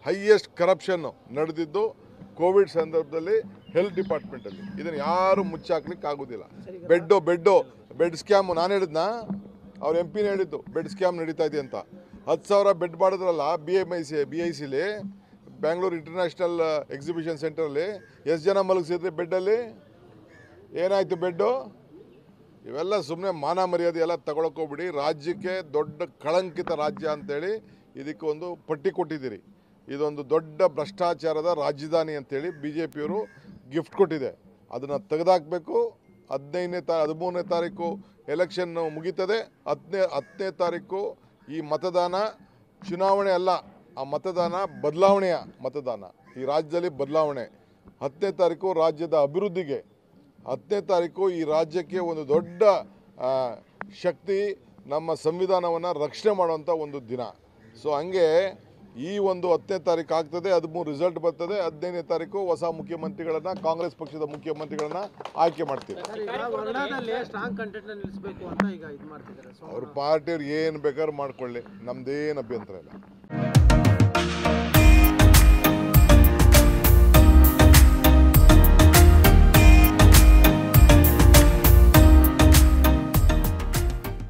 highest corruption ನಡೆದಿದ್ದು Covid ಸಂದರ್ಭದಲ್ಲಿ health ಡಿಪಾರ್ಟ್ಮೆಂಟಲ್ಲಿ ಇದನ್ನು ಯಾರು ಮುಚ್ಚಾಕ್ಲಿಕ್ಕೆ ಆಗೋದಿಲ್ಲ ಬೆಡ್ಡು ಬೆಡ್ಡು ಬೆಡ್ ಸ್ಕ್ಯಾಮ್ ನಾನು ಹೇಳಿದ್ನಾ ಅವ್ರ ಎಂ ಪಿನ ಹೇಳಿದ್ದು ಬೆಡ್ ಸ್ಕ್ಯಾಮ್ ನಡೀತಾ ಇದೆ ಅಂತ ಹತ್ತು ಸಾವಿರ ಬೆಡ್ ಮಾಡಿದ್ರಲ್ಲ B M I C B I ಸಿಲಿ ಬ್ಯಾಂಗ್ಳೂರು ಇಂಟರ್ನ್ಯಾಷನಲ್ ಎಕ್ಸಿಬಿಷನ್ ಸೆಂಟರಲ್ಲಿ ಎಷ್ಟು ಜನ ಮಲಗಿಸಿದ್ರಿ ಬೆಡ್ಡಲ್ಲಿ ಏನಾಯಿತು ಬೆಡ್ಡು ಇವೆಲ್ಲ ಸುಮ್ಮನೆ ಮಾನ ಮರ್ಯಾದೆ ಎಲ್ಲ ತಗೊಳಕೋಗ್ಬಿಡಿ ರಾಜ್ಯಕ್ಕೆ ದೊಡ್ಡ ಕಳಂಕಿತ ರಾಜ್ಯ ಅಂತೇಳಿ ಇದಕ್ಕೆ ಒಂದು ಪಟ್ಟಿ ಕೊಟ್ಟಿದ್ದೀರಿ ಇದೊಂದು ದೊಡ್ಡ ಭ್ರಷ್ಟಾಚಾರದ ರಾಜಧಾನಿ ಅಂತೇಳಿ ಬಿ ಜೆ ಪಿಯವರು ಗಿಫ್ಟ್ ಕೊಟ್ಟಿದೆ ಅದನ್ನು ತೆಗೆದಾಕಬೇಕು ಹದಿನೈದನೇ ತಾ ಹದಿಮೂರನೇ ತಾರೀಕು ಎಲೆಕ್ಷನ್ ಮುಗೀತದೆ ಹತ್ತನೇ ಹತ್ತನೇ ತಾರೀಕು ಈ ಮತದಾನ ಚುನಾವಣೆ ಅಲ್ಲ ಆ ಮತದಾನ ಬದಲಾವಣೆಯ ಮತದಾನ ಈ ರಾಜ್ಯದಲ್ಲಿ ಬದಲಾವಣೆ ಹತ್ತನೇ ತಾರೀಕು ರಾಜ್ಯದ ಅಭಿವೃದ್ಧಿಗೆ ಹತ್ತನೇ ತಾರೀಕು ಈ ರಾಜ್ಯಕ್ಕೆ ಒಂದು ದೊಡ್ಡ ಆ, ಶಕ್ತಿ ನಮ್ಮ ಸಂವಿಧಾನವನ್ನು ರಕ್ಷಣೆ ಮಾಡುವಂಥ ಒಂದು ದಿನ ಸೊ ಹಂಗೆ ಈ ಒಂದು ಹತ್ತನೇ ತಾರೀಕು ಆಗ್ತದೆ ಹದಿಮೂರು ರಿಸಲ್ಟ್ ಬರ್ತದೆ ಹದಿನೈದನೇ ತಾರೀಕು ಹೊಸ ಮುಖ್ಯಮಂತ್ರಿಗಳನ್ನ ಕಾಂಗ್ರೆಸ್ ಪಕ್ಷದ ಮುಖ್ಯಮಂತ್ರಿಗಳನ್ನ ಆಯ್ಕೆ ಮಾಡ್ತೀವಿ ಸರ್ ಈಗ ವರ್ಣದಲ್ಲಿ ಸ್ಟ್ರಾಂಗ್ ಕಂಟೆಂಟ್ ನಿಲ್ಲಿಸಬೇಕು ಅಂತ ಈಗ ಇದು ಮಾಡ್ತಿದ್ದಾರೆ ಸೊ ಅವ್ರ ಪಾರ್ಟಿಯವ್ರು ಏನು ಬೇಕಾದ್ರೂ ಮಾಡ್ಕೊಳ್ಳಿ ನಮ್ದೇನು ಅಭ್ಯಂತರ ಇಲ್ಲ